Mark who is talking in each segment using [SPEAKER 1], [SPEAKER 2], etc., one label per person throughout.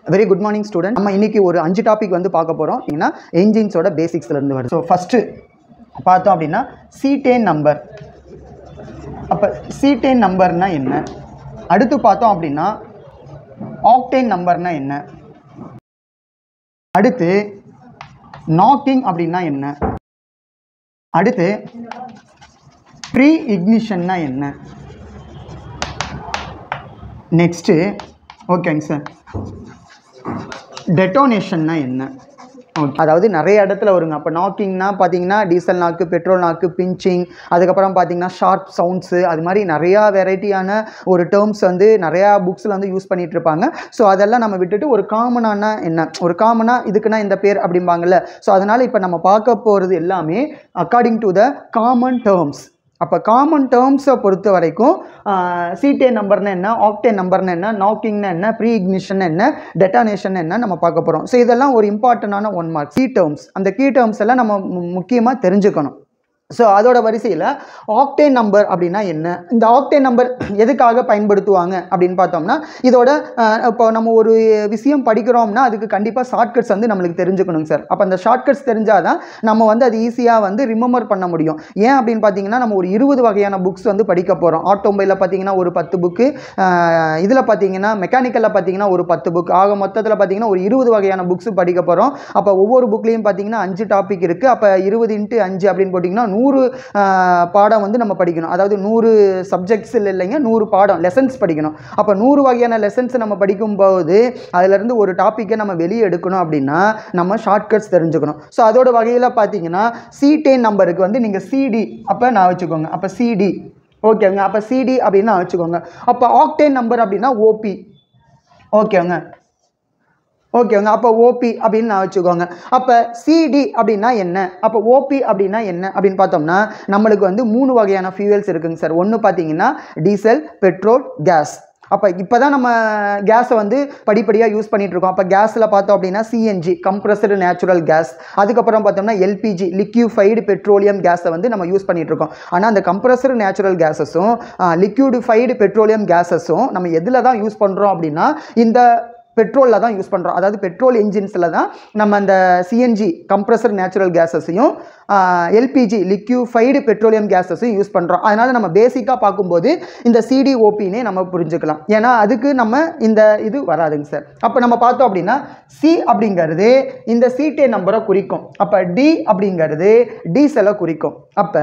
[SPEAKER 1] very good morning student நம்ம இன்னைக்கு ஒரு அஞ்சு டாபிக் வந்து பார்க்க போகிறோம் ஏன்னா என்ஜின்ஸோட பேசிக்ஸ்லேருந்து வருது ஸோ ஃபஸ்ட்டு பார்த்தோம் அப்படின்னா சீட்டேன் நம்பர் அப்போ சீட்டேன் நம்பர்னா என்ன அடுத்து பார்த்தோம் அப்படின்னா ஆக்டேன் நம்பர்னா என்ன அடுத்து நாக்கிங் அப்படின்னா என்ன அடுத்து ப்ரீ இக்னிஷன்னா என்ன நெக்ஸ்ட்டு ஓகேங்க சார் டெட்டோனேஷன்னா என்ன ஓகே அதாவது நிறைய இடத்துல வருங்க அப்போ நாக்கிங்னா பார்த்தீங்கன்னா டீசல் நாக்கு பெட்ரோல் நாக்கு பிஞ்சிங் அதுக்கப்புறம் பார்த்தீங்கன்னா ஷார்ப் சவுண்ட்ஸு அது மாதிரி நிறையா வெரைட்டியான ஒரு டேர்ம்ஸ் வந்து நிறையா புக்ஸில் வந்து யூஸ் பண்ணிட்டு இருப்பாங்க ஸோ அதெல்லாம் நம்ம விட்டுட்டு ஒரு காமனான என்ன ஒரு காமனாக இதுக்குன்னா இந்த பேர் அப்படிம்பாங்கல்ல ஸோ அதனால் இப்போ நம்ம பார்க்க போகிறது எல்லாமே according to the common terms அப்போ காமன் டேர்ம்ஸை பொறுத்த வரைக்கும் சீட்டே நம்பர்னு என்ன ஆக்டே நம்பர்னு என்ன நாக்கிங்னு என்ன ப்ரீ இக்னிஷன் என்ன டெட்டானேஷன் என்ன நம்ம பார்க்க போகிறோம் ஸோ இதெல்லாம் ஒரு இம்பார்ட்டண்டான ஒன் மார்க் கீ டேர்ம்ஸ் அந்த கீ டேர்ம்ஸ் எல்லாம் நம்ம முக்கியமாக தெரிஞ்சுக்கணும் ஸோ அதோட வரிசையில் ஆக்டேன் நம்பர் அப்படின்னா என்ன இந்த ஆக்டேன் நம்பர் எதுக்காக பயன்படுத்துவாங்க அப்படின்னு பார்த்தோம்னா இதோட அஹ், இப்போ நம்ம ஒரு விஷயம் படிக்கிறோம்னா அதுக்கு கண்டிப்பாக ஷார்ட்கட்ஸ் வந்து நம்மளுக்கு தெரிஞ்சுக்கணுங்க சார் அப்போ அந்த ஷார்ட்கட்ஸ் தெரிஞ்சால் தான் நம்ம வந்து அது ஈஸியாக வந்து ரிமெம்பர் பண்ண முடியும் ஏன் அப்படின்னு பார்த்தீங்கன்னா நம்ம ஒரு இருபது வகையான புக்ஸ் வந்து படிக்க போகிறோம் ஆட்டோமொபைலில் பார்த்தீங்கன்னா ஒரு பத்து புக்கு இதில் பார்த்தீங்கன்னா மெக்கானிக்கலில் பார்த்தீங்கன்னா ஒரு பத்து புக் ஆக மொத்தத்தில் பார்த்தீங்கன்னா ஒரு இருபது வகையான புக்ஸ் படிக்க போகிறோம் அப்போ ஒவ்வொரு புக்லேயும் பார்த்தீங்கன்னா அஞ்சு டாபிக் இருக்குது அப்போ இருபது இன்ட்டு அஞ்சு அப்படின்னு போட்டிங்கன்னா நூறு ஆஹ், பாடம் வந்து நம்ம படிக்கணும் அதாவது நூறு சப்ஜெக்ட்ஸ் இல்லைங்க நூறு பாடம் லெசன்ஸ் படிக்கணும் அப்போ நூறு வகையான லெசன்ஸ் நம்ம படிக்கும்போது அதிலிருந்து ஒரு டாப்பிக்கை நம்ம வெளியே எடுக்கணும் அப்படின்னா நம்ம ஷார்ட்கட்ஸ் தெரிஞ்சுக்கணும் ஸோ அதோட வகையில் பார்த்தீங்கன்னா சீட்டேன் நம்பருக்கு வந்து நீங்கள் சிடி அப்போ நான் வச்சுக்கோங்க அப்போ சிடி ஓகேங்க அப்போ சிடி அப்படின்னு நான் வச்சுக்கோங்க அப்போ ஆக்டேன் நம்பர் அப்படின்னா ஓபி ஓகேங்க ஓகேங்க அப்போ ஓபி அப்படின்னு நான் வச்சுக்கோங்க அப்போ சிடி அப்படின்னா என்ன அப்போ ஓபி அப்படின்னா என்ன அப்படின்னு பார்த்தோம்னா நம்மளுக்கு வந்து மூணு வகையான ஃபியூயல்ஸ் இருக்குங்க சார் ஒன்று பார்த்தீங்கன்னா டீசல் பெட்ரோல் கேஸ் அப்போ இப்போ தான் நம்ம கேஸை வந்து படிப்படியாக யூஸ் பண்ணிட்டு இருக்கோம் அப்போ கேஸில் பார்த்தோம் அப்படின்னா சிஎன்ஜி கம்ப்ரஸ்டு நேச்சுரல் கேஸ் அதுக்கப்புறம் பார்த்தோம்னா எல்பிஜி லிக்யூஃபைடு பெட்ரோலியம் கேஸை வந்து நம்ம யூஸ் பண்ணிட்டு இருக்கோம் ஆனால் அந்த கம்ப்ரஸ்டு நேச்சுரல் கேஸஸும் லிக்யூடிஃபைடு பெட்ரோலியம் கேஸஸும் நம்ம எதில் தான் யூஸ் பண்ணுறோம் அப்படின்னா இந்த பெட்ரோலில் தான் யூஸ் பண்ணுறோம் அதாவது பெட்ரோல் இன்ஜின்ஸில் தான் நம்ம அந்த சிஎன்ஜி கம்ப்ரஸர் நேச்சுரல் கேஸஸையும் எல்பிஜி லிக்யூஃபைடு பெட்ரோலியம் கேஸஸையும் யூஸ் பண்ணுறோம் அதனால் நம்ம பேசிக்காக பார்க்கும்போது இந்த சிடிஓபின்னே நம்ம புரிஞ்சுக்கலாம் ஏன்னா அதுக்கு நம்ம இந்த இது வராதுங்க சார் அப்போ நம்ம பார்த்தோம் அப்படின்னா சி அப்படிங்கிறது இந்த சீட்டே நம்பரை குறிக்கும் அப்போ டி அப்படிங்கிறது டீசலை குறிக்கும் அப்போ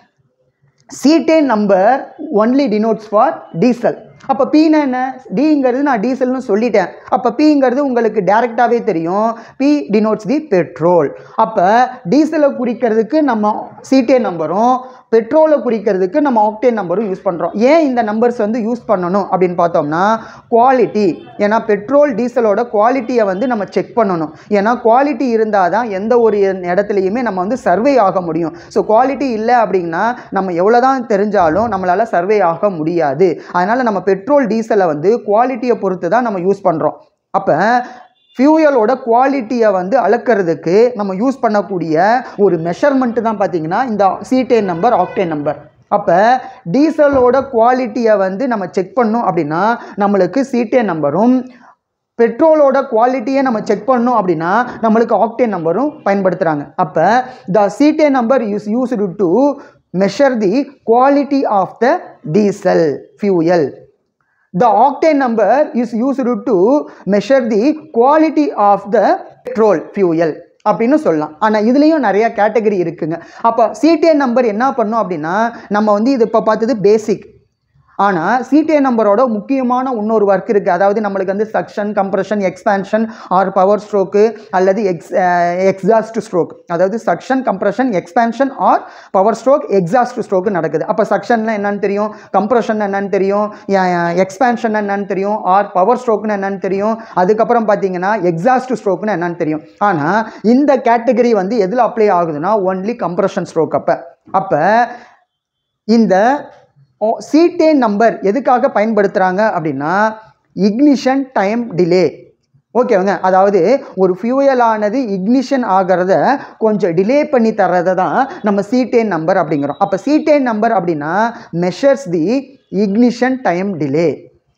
[SPEAKER 1] cetane number only denotes for diesel அப்போ பீனா என்ன டிங்கிறது நான் டீசல்னு சொல்லிட்டேன் அப்போ பிங்கிறது உங்களுக்கு டேரெக்டாகவே தெரியும் பி டினோட்ஸ் தி பெட்ரோல் அப்போ டீசலை குறிக்கிறதுக்கு நம்ம சீட்டே நம்பரும் பெட்ரோலை குறிக்கிறதுக்கு நம்ம ஆக்டேன் நம்பரும் யூஸ் பண்ணுறோம் ஏன் இந்த நம்பர்ஸ் வந்து யூஸ் பண்ணணும் அப்படின்னு பார்த்தோம்னா குவாலிட்டி ஏன்னா பெட்ரோல் டீசலோட குவாலிட்டியை வந்து நம்ம செக் பண்ணணும் ஏன்னா குவாலிட்டி இருந்தால் தான் எந்த ஒரு இடத்துலையுமே நம்ம வந்து சர்வே ஆக முடியும் ஸோ குவாலிட்டி இல்லை அப்படின்னா நம்ம எவ்வளோ தான் தெரிஞ்சாலும் நம்மளால் சர்வே ஆக முடியாது அதனால் நம்ம பெட்ரோல் டீசலை வந்து குவாலிட்டியை பொறுத்து தான் நம்ம யூஸ் பண்ணுறோம் அப்போ ஃபியூயலோட குவாலிட்டியை வந்து அளக்கிறதுக்கு நம்ம யூஸ் பண்ணக்கூடிய ஒரு மெஷர்மெண்ட்டு தான் பார்த்தீங்கன்னா இந்த சீட்டேன் நம்பர் ஆக்டேன் நம்பர் அப்போ டீசலோட குவாலிட்டியை வந்து நம்ம செக் பண்ணோம் அப்படின்னா நம்மளுக்கு சீட்டேன் நம்பரும் பெட்ரோலோட குவாலிட்டியை நம்ம செக் பண்ணோம் அப்படின்னா நம்மளுக்கு ஆக்டேன் நம்பரும் பயன்படுத்துகிறாங்க அப்போ the cetane number use used to measure the quality of the diesel fuel The octane number is used to measure the quality of the petrol fuel அப்படின்னு சொல்லலாம் ஆனால் இதுலேயும் நிறைய கேட்டகரி இருக்குங்க அப்போ சிடிஎன் நம்பர் என்ன பண்ணும் அப்படின்னா நம்ம வந்து இது இப்போ பார்த்தது பேசிக் ஆனால் சிடிஎன் நம்பரோட முக்கியமான இன்னொரு ஒர்க் இருக்குது அதாவது நம்மளுக்கு வந்து suction compression expansion or power stroke அல்லது எக்ஸ் எக்ஸாஸ்ட் ஸ்ட்ரோக் அதாவது suction compression expansion or power stroke exhaust stroke நடக்குது அப்போ சக்ஷன்னா என்னன்னு தெரியும் கம்ப்ரெஷன் என்னன்னு தெரியும் எக்ஸ்பேன்ஷன் என்னன்னு தெரியும் ஆர் பவர் ஸ்ட்ரோக்னு என்னன்னு தெரியும் அதுக்கப்புறம் பார்த்தீங்கன்னா எக்ஸாஸ்ட் ஸ்ட்ரோக்னு என்னன்னு தெரியும் ஆனால் இந்த கேட்டகரி வந்து எதில் அப்ளை ஆகுதுன்னா ஒன்லி கம்ப்ரெஷன் ஸ்ட்ரோக் அப்போ அப்போ இந்த சீட்டேன் நம்பர் எதுக்காக பயன்படுத்துகிறாங்க அப்படின்னா இக்னிஷன் டைம் டிலே ஓகேவங்க அதாவது ஒரு ஃபியூயலானது இக்னிஷன் ஆகிறத கொஞ்சம் டிலே பண்ணி தர்றதை தான் நம்ம சீட்டேன் நம்பர் அப்படிங்கிறோம் அப்போ சீட்டேன் நம்பர் அப்படின்னா measures the ignition time delay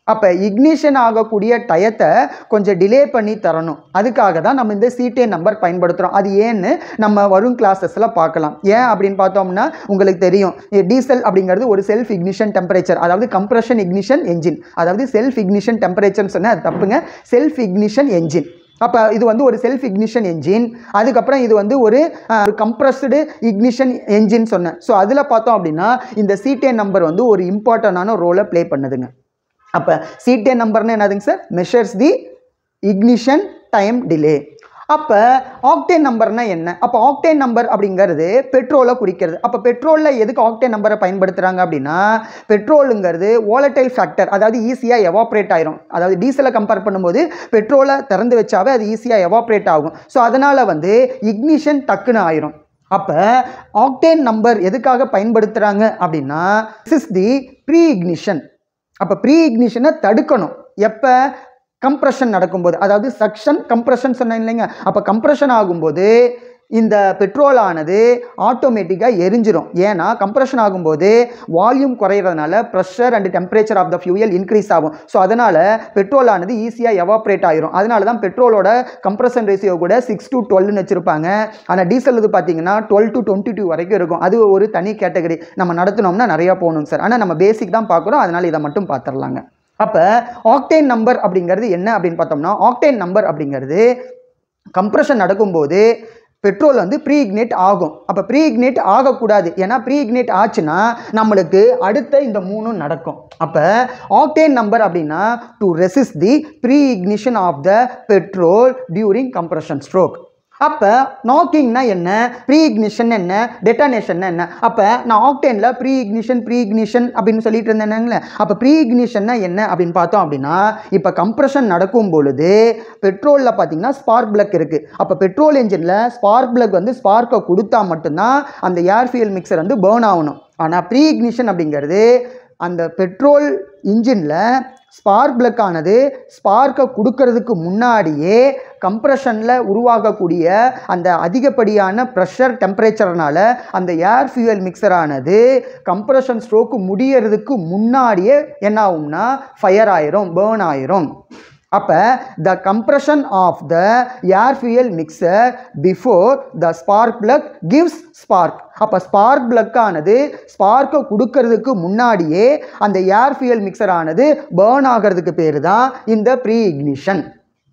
[SPEAKER 1] அப்போ இக்னிஷன் ஆகக்கூடிய டயத்தை கொஞ்சம் டிலே பண்ணி தரணும் அதுக்காக தான் நம்ம இந்த சீட்டேன் நம்பர் பயன்படுத்துகிறோம் அது ஏன்னு நம்ம வரும் கிளாஸஸில் பார்க்கலாம் ஏன் அப்படின்னு பார்த்தோம்னா உங்களுக்கு தெரியும் டீசல் அப்படிங்கிறது ஒரு செல்ஃப் இக்னிஷன் டெம்பரேச்சர் அதாவது கம்ப்ரஷன் இக்னிஷன் என்ஜின் அதாவது செல்ஃப் இக்னிஷன் டெம்பரேச்சர்னு சொன்னால் அது தப்புங்க செல்ஃப் இக்னிஷன் என்ஜின் அப்போ இது வந்து ஒரு செல்ஃப் இக்னிஷன் என்ஜின் அதுக்கப்புறம் இது வந்து ஒரு அஹ், ஒரு கம்ப்ரஸ்டு இக்னிஷன் என்ஜின் சொன்னேன் ஸோ அதில் பார்த்தோம் அப்படின்னா இந்த சீட்டேன் நம்பர் வந்து ஒரு இம்பார்ட்டண்டான ரோலை ப்ளே பண்ணுதுங்க அப்போ சீட்டேன் நம்பர்னு என்னதுங்க sir measures the ignition time delay அப்போ ஆக்டேன் நம்பர்னா என்ன அப்போ ஆக்டேன் நம்பர் அப்படிங்கிறது பெட்ரோலை குறிக்கிறது அப்போ பெட்ரோலில் எதுக்கு ஆக்டேன் நம்பரை பயன்படுத்துகிறாங்க அப்படின்னா பெட்ரோலுங்கிறது volatile ஃபேக்டர் அதாவது ஈஸியாக எவாப்ரேட் ஆயிரும் அதாவது டீசலை கம்பேர் பண்ணும்போது பெட்ரோலை திறந்து வச்சாவே அது ஈஸியாக எவாப்ரேட் ஆகும் ஸோ அதனால் வந்து இக்னிஷன் டக்குன்னு ஆயிரும் அப்போ ஆக்டேன் நம்பர் எதுக்காக பயன்படுத்துகிறாங்க அப்படின்னா this is the pre ignition அப்போ ப்ரீ இக்னிஷனை தடுக்கணும் எப்போ கம்ப்ரஷன் நடக்கும்போது அதாவது சக்ஷன் கம்ப்ரஷன் சொன்னேன் இல்லைங்க அப்போ கம்ப்ரஷன் ஆகும்போது இந்த பெட்ரோல் ஆனது ஆட்டோமேட்டிக்காக எரிஞ்சிரும் ஏன்னா கம்ப்ரஷன் ஆகும்போது வால்யூம் குறையிறதுனால pressure and temperature of the fuel increase ஆகும் ஸோ அதனால் பெட்ரோல் ஆனது ஈஸியாக எவாப்ரேட் ஆயிரும் அதனால தான் பெட்ரோலோட கம்ப்ரஷன் ரேஷியோ கூட சிக்ஸ் டு டுவெல்னு வச்சுருப்பாங்க ஆனால் டீசல் இது பார்த்தீங்கன்னா டுவெல் டு டுவெண்ட்டி டூ வரைக்கும் இருக்கும் அது ஒரு தனி கேட்டகரி நம்ம நடத்தினோம்னா நிறையா போகணும் சார் ஆனால் நம்ம பேசிக் தான் பார்க்குறோம் அதனால் இதை மட்டும் பார்த்துடலாங்க அப்போ ஆக்டேன் நம்பர் அப்படிங்கிறது என்ன அப்படின்னு பார்த்தோம்னா ஆக்டேன் நம்பர் அப்படிங்கிறது கம்ப்ரஷன் நடக்கும்போது பெட்ரோல் வந்து ப்ரீ இக்னேட் ஆகும் அப்போ ப்ரீ இக்னேட் ஆகக்கூடாது ஏன்னா ப்ரீ இக்னேட் ஆச்சுன்னா நம்மளுக்கு அடுத்த இந்த மூணும் நடக்கும் அப்போ ஆக்டேன் நம்பர் அப்படின்னா to resist the pre ignition of the petrol during compression stroke அப்போ நாக்கிங்னா என்ன ப்ரீ இக்னிஷன் என்ன டெட்டானேஷன் என்ன அப்போ நான் ஆக்டேனில் ப்ரீ இக்னிஷன் ப்ரீ இக்னிஷன் அப்படின்னு சொல்லிட்டு இருந்தேனுங்களே அப்போ ப்ரீ இக்னிஷன்னா என்ன அப்படின்னு பார்த்தோம் அப்படின்னா இப்போ கம்ப்ரஷன் நடக்கும் பொழுது பெட்ரோலில் பார்த்தீங்கன்னா ஸ்பார்க் பிளக் இருக்குது அப்போ பெட்ரோல் என்ஜினில் ஸ்பார்க் பிளக் வந்து ஸ்பார்க்கை கொடுத்தா மட்டும்தான் அந்த ஏர் ஃபியூல் மிக்சர் வந்து பேர்ன் ஆகணும் ஆனால் ப்ரீ இக்னிஷன் அப்படிங்கிறது அந்த பெட்ரோல் இன்ஜினில் ஸ்பார்க் பிளக் ஆனது ஸ்பார்க்கை கொடுக்கறதுக்கு முன்னாடியே கம்ப்ரஷனில் உருவாகக்கூடிய அந்த அதிகப்படியான ப்ரெஷர் டெம்பரேச்சர்னால அந்த ஏர் ஃபியூயல் மிக்சர் ஆனது கம்ப்ரஷன் ஸ்ட்ரோக்கு முடியறதுக்கு முன்னாடியே என்ன ஆகும்னா ஃபயர் ஆயிரும் பேர்ன் ஆயிரும் அப்போ the compression of the air fuel mixture before the spark plug gives spark அப்போ ஸ்பார்க் பிளக் ஆனது ஸ்பார்க்கை கொடுக்கறதுக்கு முன்னாடியே அந்த ஏர் ஃபியூயல் மிக்சர் ஆனது பேர்ன் ஆகிறதுக்கு பேர் தான் இந்த ப்ரீ இக்னிஷன்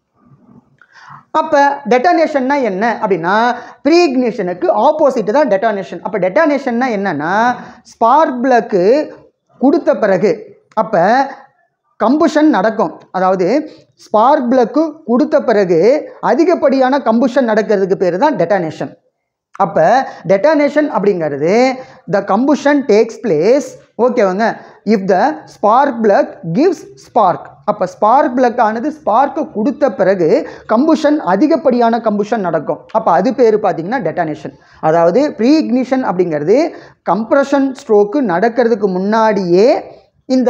[SPEAKER 1] அப்போ டெட்டானேஷன்னா என்ன அப்படின்னா ப்ரீ இக்னிஷனுக்கு ஆப்போசிட் தான் டெட்டானேஷன் அப்போ டெட்டானேஷன்னா என்னன்னா ஸ்பார்க் பிளக்கு கொடுத்த பிறகு அப்போ கம்புஷன் நடக்கும் அதாவது ஸ்பார்க் பிளக்கு கொடுத்த பிறகு அதிகப்படியான கம்புஷன் நடக்கிறதுக்கு பேர் தான் டெட்டானேஷன் அப்போ டெட்டானேஷன் அப்படிங்கிறது த கம்புஷன் டேக்ஸ் பிளேஸ் ஓகேவாங்க if the spark plug gives spark அப்போ ஸ்பார்க் பிளக் ஆனது ஸ்பார்க்கை கொடுத்த பிறகு கம்புஷன் அதிகப்படியான கம்புஷன் நடக்கும் அப்போ அது பேர் பார்த்தீங்கன்னா டெட்டானேஷன் அதாவது ப்ரீ இக்னிஷன் அப்படிங்கிறது கம்ப்ரஷன் ஸ்ட்ரோக்கு நடக்கிறதுக்கு முன்னாடியே இந்த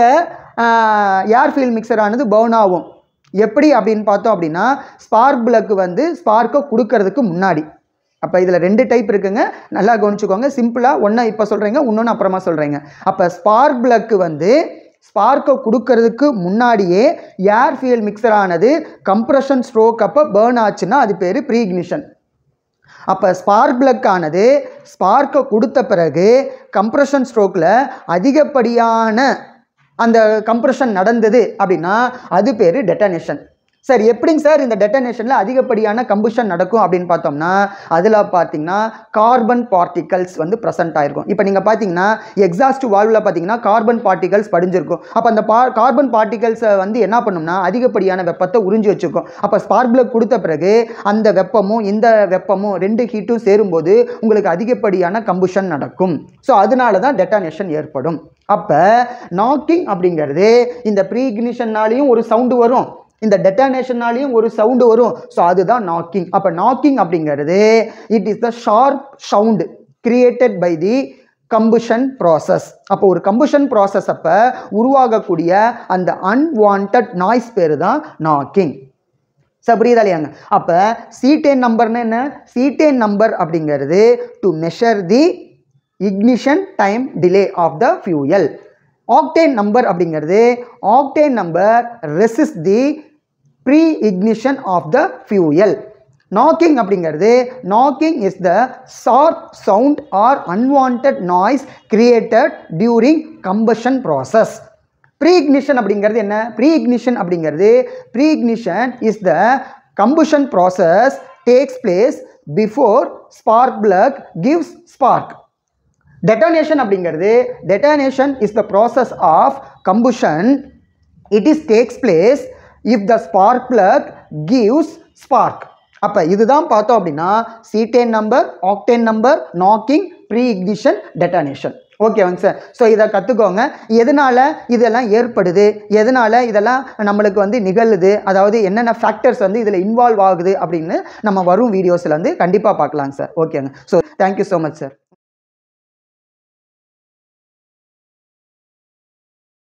[SPEAKER 1] ஏர் ஃபீல் மிக்சர் ஆனது பர்ன் ஆகும் எப்படி அப்படின்னு பார்த்தோம் அப்படின்னா ஸ்பார்க் பிளக்கு வந்து ஸ்பார்க்கை கொடுக்கறதுக்கு முன்னாடி அப்போ இதில் ரெண்டு டைப் இருக்குங்க நல்லா கவனிச்சுக்கோங்க சிம்பிளாக ஒன்று இப்போ சொல்கிறீங்க இன்னொன்று அப்புறமா சொல்கிறீங்க அப்போ ஸ்பார்க் பிளக்கு வந்து ஸ்பார்க்கை கொடுக்கறதுக்கு முன்னாடியே ஏர் ஃபியல் மிக்சர் ஆனது கம்ப்ரஷன் ஸ்ட்ரோக் அப்போ பேர்ன் ஆச்சுன்னா அது பேர் ப்ரீ இக்னிஷன் அப்போ ஸ்பார்க் பிளக் ஆனது ஸ்பார்க்கை கொடுத்த பிறகு கம்ப்ரஷன் ஸ்ட்ரோக்கில் அதிகப்படியான அந்த கம்ப்ரஷன் நடந்தது அப்படின்னா அது பேர் டெட்டனேஷன் சார் எப்படிங்க சார் இந்த டெட்டனேஷனில் அதிகப்படியான கம்புஷன் நடக்கும் அப்படின்னு பார்த்தோம்னா அதில் பார்த்தீங்கன்னா கார்பன் பார்ட்டிகல்ஸ் வந்து ப்ரெசென்ட் ஆயிருக்கும் இப்போ நீங்கள் பார்த்தீங்கன்னா எக்ஸாஸ்ட் வால்வில் பார்த்தீங்கன்னா கார்பன் பார்ட்டிகல்ஸ் படிஞ்சிருக்கும் அப்போ அந்த பா கார்பன் பார்ட்டிகல்ஸை வந்து என்ன பண்ணும்னா அதிகப்படியான வெப்பத்தை உறிஞ்சி வச்சுக்கும் அப்போ ஸ்பார்க் பிளக் கொடுத்த பிறகு அந்த வெப்பமும் இந்த வெப்பமும் ரெண்டு ஹீட்டும் சேரும்போது உங்களுக்கு அதிகப்படியான கம்புஷன் நடக்கும் ஸோ அதனால தான் டெட்டானேஷன் ஏற்படும் அப்போ நாக்கிங் அப்படிங்கிறது இந்த ப்ரீ இக்னிஷன்னாலையும் ஒரு சவுண்டு வரும் இந்த டெட்டானேஷனாலையும் ஒரு சவுண்டு வரும் ஸோ அதுதான் நாக்கிங் அப்போ நாக்கிங் அப்படிங்கிறது it is the sharp sound created by the combustion process அப்போ ஒரு கம்புஷன் ப்ராசஸ் அப்போ உருவாகக்கூடிய அந்த அன்வான்ட் நாய்ஸ் பேர் தான் நாக்கிங் சார் புரியுதா இல்லையாங்க அப்போ சீட்டேன் நம்பர்னு என்ன சீட்டேன் நம்பர் அப்படிங்கிறது to measure the ignition time delay of the fuel octane number அப்படிங்கிறது octane number resist the pre ignition of the fuel knocking அப்படிங்கிறது knocking is the sharp sound or unwanted noise created during combustion process pre ignition அப்படிங்கிறது என்ன pre ignition அப்படிங்கிறது pre ignition is the combustion process takes place before spark plug gives spark detonation அப்படிங்கிறது detonation is the process of கம்புஷன் it is takes place if the spark plug gives spark அப்போ இதுதான் பார்த்தோம் அப்படின்னா cetane number octane number knocking pre ignition detonation ஓகேவாங்க sir so இதை கற்றுக்கோங்க எதனால் இதெல்லாம் ஏற்படுது எதனால் இதெல்லாம் நம்மளுக்கு வந்து நிகழுது அதாவது என்னென்ன ஃபேக்டர்ஸ் வந்து இதில் இன்வால்வ் ஆகுது அப்படின்னு நம்ம வரும் வீடியோஸில் வந்து கண்டிப்பாக பார்க்கலாங்க சார் ஓகேங்க so thank you so much sir